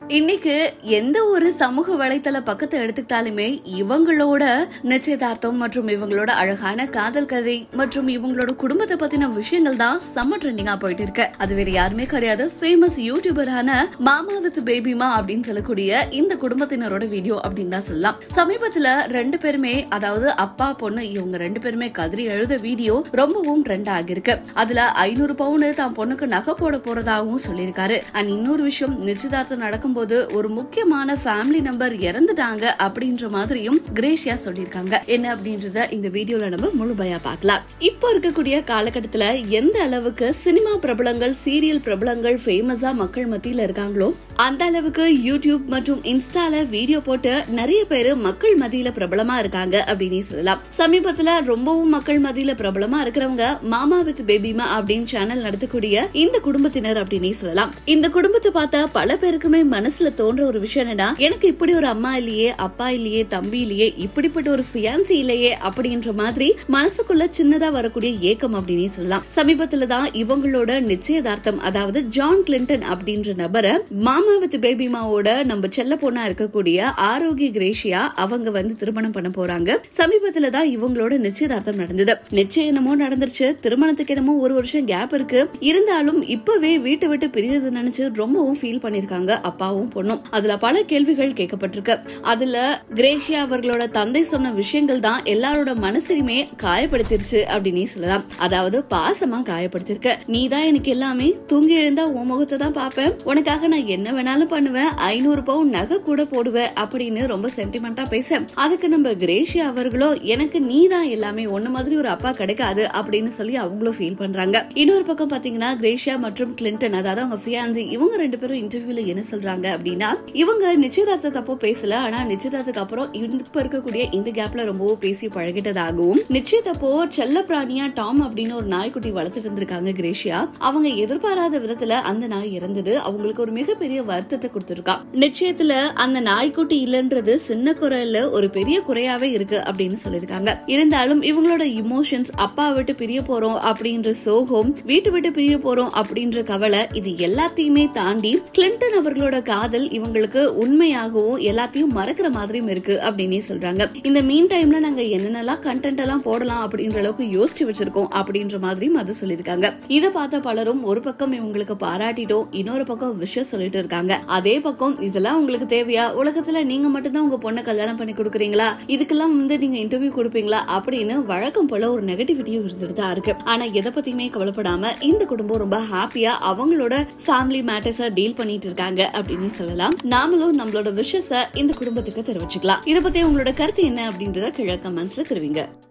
இன்னைக்கு எந்த ஒரு சமூக வலைத்தள பக்கத்தை எடுத்துக்கிட்டாலுமே இவங்களோட நிச்சயதார்த்தம் மற்றும் இவங்களோட அழகான காதல் கதை மற்றும் இவங்களோட குடும்பத்தை பத்தின விஷயங்கள் தான் செம்ம ட்ரெண்டிங்கா போயிட்டு இருக்கு அது வேற யாருமே கிடையாது ஃபேமஸ் யூடியூபரான மாமா வித் பேபிமா அப்படின்னு சொல்லக்கூடிய இந்த குடும்பத்தினரோட வீடியோ அப்படின்னு தான் சொல்லலாம் சமீபத்துல ரெண்டு பேருமே அதாவது அப்பா பொண்ணு இவங்க ரெண்டு பேருமே கதறி எழுத வீடியோ ரொம்பவும் ட்ரெண்ட் ஆகிருக்கு அதுல ஐநூறு பவுனு தான் பொண்ணுக்கு நகை போட போறதாகவும் சொல்லியிருக்காரு அண்ட் இன்னொரு விஷயம் நிச்சயதார்த்தம் நடக்கும்போது ஒரு முக்கியமான ஃபேமிலி நம்பர் இறந்துட்டாங்க அப்படின்ற மாதிரியும் கிரேஷியா சொல்லியிருக்காங்க என்ன அப்படின்றத இந்த வீடியோல நம்ம முழுமையா பார்க்கலாம் இப்போ இருக்கக்கூடிய காலகட்டத்துல எந்த அளவுக்கு சினிமா பிரபலங்கள் சீரியல் பிரபலங்கள் ஃபேமஸா மக்கள் மத்தியில இருக்காங்களோ அந்த அளவுக்கு யூடியூப் மற்றும் இன்ஸ்டால வீடியோ போட்டு நிறைய பேரு மக்கள் மத்தியில பிரபலமா இருக்காங்க அப்படின்னு சொல்லலாம் சமீபத்துல ரொம்பவும் மக்கள் மத்தியில பிரபலமா இருக்கிறவங்க மாமா வித் பேபிமா அப்படின்னு சேனல் நடத்தக்கூடிய இந்த குடும்பத்தினர் அப்படின்னே சொல்லலாம் இந்த குடும்பத்தை பார்த்தா பல பேருக்குமே மனசுல தோன்ற ஒரு விஷயம் என்னன்னா எனக்கு இப்படி ஒரு அம்மா இல்லையே அப்பா இல்லையே தம்பி இல்லையே இப்படிப்பட்ட ஒரு ஃபியான்சி இல்லையே அப்படின்ற மாதிரி மனசுக்குள்ள சின்னதா வரக்கூடிய ஏக்கம் அப்படின்னே சொல்லலாம் சமீபத்துல தான் இவங்களோட நிச்சயதார்த்தம் அதாவது ஜான் கிளின்டன் அப்படின்ற நபரை மாமா வித் பேபிமாவோட நம்ம செல்ல பொண்ணா இருக்கக்கூடிய ஆரோக்கிய கிரேஷியா அவங்க வந்து திருமணம் பண்ண போறாங்க சமீபத்துல தான் இவங்களோட நிச்சயதார்த்தம் நடந்தது நிச்சயம் என்னமோ நடந்துருச்சு திருமணத்துக்கு என்னமோ ஒரு வருஷம் கேப் இருக்கு இருந்தாலும் இப்பவே வீட்டை விட்டு பிரியறது நினைச்சு ரொம்பவும் ஃபீல் பண்ணிருக்காங்க அப்பாவும் பொண்ணும் அதுல பல கேள்விகள் கேட்கப்பட்டிருக்கு அதுல கிரேஷியா அவர்களோட தந்தை சொன்ன விஷயங்கள் தான் எல்லாரோட மனசையுமே காயப்படுத்திருச்சு அப்படின்னு சொல்லலாம் அதாவது பாசமா காயப்படுத்திருக்க நீ தான் எனக்கு எல்லாமே தூங்கி எழுந்தா உன் முகத்தை தான் பாப்பேன் உனக்காக நான் என்ன வேணாலும் பண்ணுவேன் ஐநூறு பவுன் நகை கூட போடுவேன் அப்படின்னு ரொம்ப சென்டிமெண்டா பேச அதுக்கு நம்ம கிரேஷியா அவர்களோ எனக்கு நீ தான் எல்லாமே ஒன்னு மாதிரி ஒரு அப்பா கிடைக்காது அப்படின்னு சொல்லி அவங்களும் ஃபீல் பண்றாங்க இன்னொரு பக்கம் பாத்தீங்கன்னா கிரேஷியா மற்றும் கிளின்டன் அதாவது அவங்க ஃபியான்சி இவங்க ரெண்டு பேரும் இன்டர்வியூல என்ன சொல்றாங்க அப்படின்னா இவங்க நிச்சயதார்த்தத்தப்போ பேசல ஆனா நிச்சயதார்த்தத்துக்கு அப்புறம் இப்ப இருக்கக்கூடிய இந்த கேப்ல ரொம்பவும் பேசி பழகிட்டதாகவும் நிச்சயத்தப்போ செல்ல பிராணியா டாம் அப்படின்னு ஒரு நாய்க்குட்டி வளர்த்துட்டு இருந்திருக்காங்க கிரேஷியா அவங்க எதிர்பாராத விதத்துல அந்த நாய் இறந்தது அவங்களுக்கு ஒரு மிகப்பெரிய வருத்தத்தை கொடுத்திருக்கா நிச்சயத்துல அந்த நாய்க்குட்டி இல்லன்றது சின்ன குறையில ஒரு பெரிய குறையாவே இருக்கு அப்படின்னு சொல்லிருக்காங்க இருந்தாலும் இவங்களோட இமோஷன்ஸ் அப்பா விட்டு பிரிய போறோம் அப்படின்ற சோகம் வீட்டு விட்டு பிரிய போறோம் அப்படின்ற கவலை இது எல்லாத்தையுமே தாண்டி கிளின்டன் அவர்களோட காதல் இவங்களுக்கு உண்மையாகவும் எல்லாத்தையும் மறக்கிற மாதிரியும் இருக்கு அப்படின்னே சொல்றாங்க இந்த மீன் டைம்ல நாங்க என்னென்னலாம் கண்டென்ட் எல்லாம் போடலாம் அப்படின்ற அளவுக்கு யோசிச்சு வச்சிருக்கோம் அப்படின்ற மாதிரியும் அது சொல்லிருக்காங்க இத பார்த்த பலரும் ஒரு பக்கம் இவங்களுக்கு பாராட்டிட்டோம் இன்னொரு பக்கம் விஷயம் சொல்லிட்டு இருக்காங்க அதே பக்கம் இதெல்லாம் உங்களுக்கு தேவையா உலகத்துல நீங்க மட்டும்தான் உங்க பொண்ணை கல்யாணம் பண்ணி கொடுக்குறீங்களா இதுக்கெல்லாம் வந்து நீங்க இன்டர்வியூ கொடுப்பீங்களா அப்படின்னு வழக்கம் போல ஒரு நெகட்டிவிட்டியும் இருந்துட்டு தான் இருக்கு ஆனா எதை பத்தியுமே கவலைப்படாம இந்த குடும்பம் ரொம்ப ஹாப்பியா அவங்களோட ஃபேமிலி மேட்டர்ஸ டீல் பண்ணிட்டு இருக்காங்க அப்படின்னு சொல்லலாம் நாமளும் நம்மளோட விஷஸ இந்த குடும்பத்துக்கு தெரிவிச்சுக்கலாம் இத பத்தி உங்களோட கருத்து என்ன அப்படின்றத கீழே கமெண்ட்ஸ்ல தெரிவிங்க